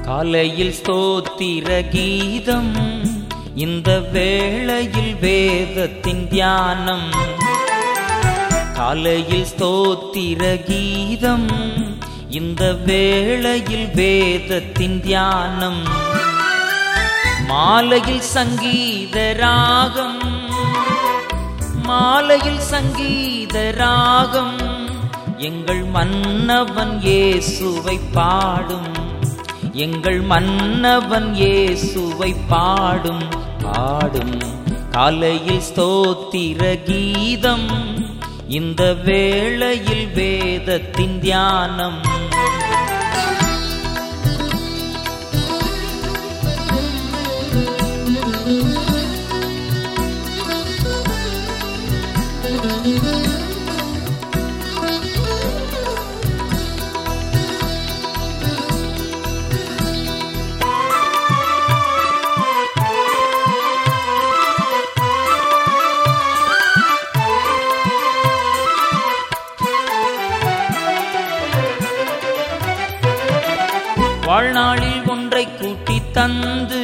காலையில் ஸ்தோத்திர கீதம் இந்த வேளையில் வேதத்தின் தியானம் காலையில் ஸ்தோத்திர கீதம் இந்த வேளையில் வேதத்தின் தியானம் மாலையில் சங்கீத ராகம் மாலையில் சங்கீத ராகம் எங்கள் மன்னவன் இயேசுவை பாடும் எங்கள் மன்னவன் இயேசுவை பாடும் பாடும் காலையில் ஸ்தோத்திர கீதம் இந்த வேளையில் வேதத்தின் தியானம் வாழ்நாளில் ஒன்றை கூட்டி தந்து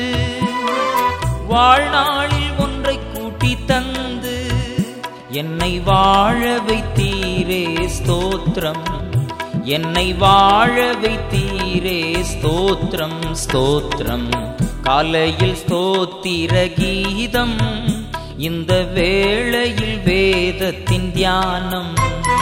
வாழ்நாளில் ஒன்றை கூட்டி தந்து என்னை வாழ வைத்தீரே ஸ்தோத்திரம் என்னை வாழ வைத்தீரே ஸ்தோத்திரம் ஸ்தோத்திரம் காலையில் ஸ்தோத்திர கீதம் இந்த வேளையில் வேதத்தின் தியானம்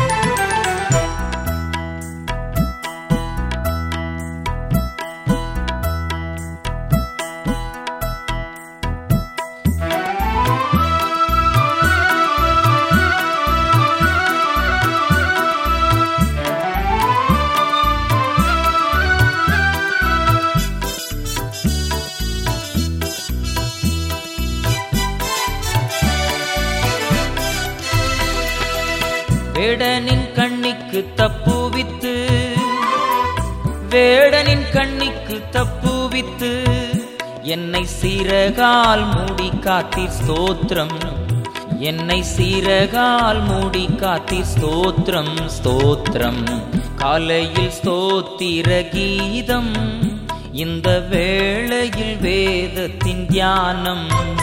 வேடனின் கண்ணிக்கு தப்புவித்து வேடனின் கண்ணிக்கு தப்புவித்து என்னை சீரகால் மூடி காத்தீர் ஸ்தோத்திரம் என்னை சீரகால் மூடி காத்தீர் ஸ்தோத்திரம் ஸ்தோத்திரம் காலையில் ஸ்தோத்திர கீதம் இந்த வேளையில் வேதத்தின் தியானம்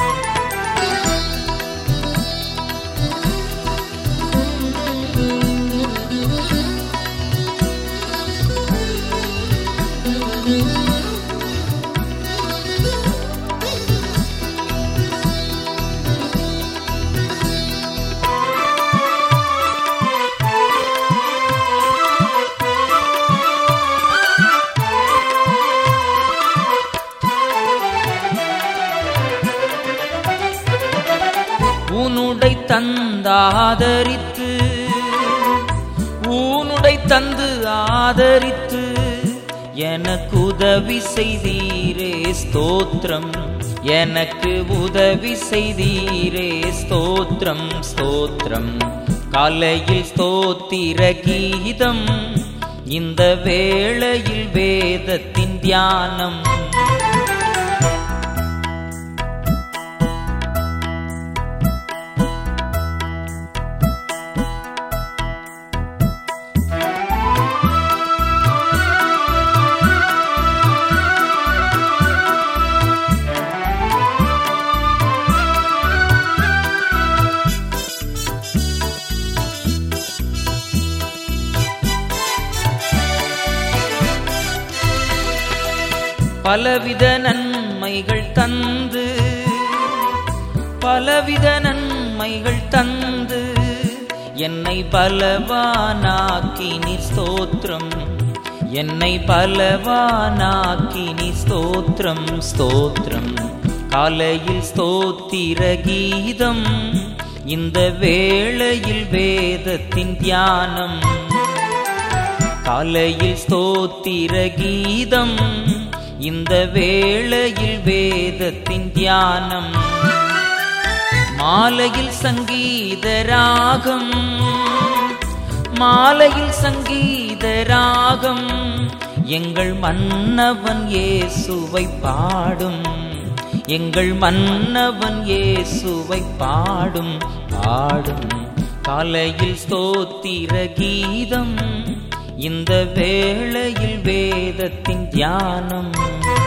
ஊனுடை தந்தாதரித்து ஊனுடை தந்து ஆதரித்து எனக்கு உதவி செய்தீரே ஸ்தோத்திரம் எனக்கு உதவி செய்தீரே ஸ்தோத்திரம் ஸ்தோத்திரம் காலையில் ஸ்தோத்திர கீதம் இந்த வேளையில் வேதத்தின் தியானம் பலவித நன்மைகள் தந்து பலவித நன்மைகள் தந்து என்னை பலவானாக்கி நீ ஸ்தோத்திரம் என்னை பலவானாக்கி நீ ஸ்தோத்திரம் ஸ்தோத்திரம் காலையில் ஸ்தோத்திர கீதம் இந்த வேளையில் வேதத்தின் தியானம் காலையில் ஸ்தோத்திர கீதம் இந்த வேளையில் வேதத்தின் தியானம் மாலையில் சங்கீத ராகம் மாலையில் சங்கீத ராகம் எங்கள் மன்னவன் இயேசுவை பாடும் எங்கள் மன்னவன் இயேசுவை பாடும் பாடும் காலையில் ஸ்தோத்திர கீதம் இந்த வேளையில் வேதத்தின் தியானம்